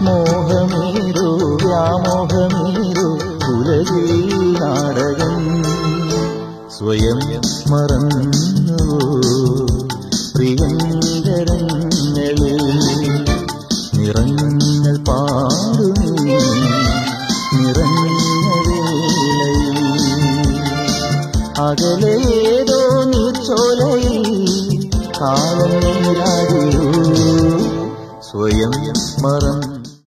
മോഹമേരോ വ്യാമോഹമേരോ ഉലകിൽ നാടകം സ്വയം മറന്നു പ്രിയങ്കരങ്ങളിൽ നിറങ്ങൾ പാടുമീ നിറഞ്ഞ വേളയിൽ അകലേതോ നീച്ചോലയിൽ കാലം നീരാടിയോ സ്വയം മറന്നു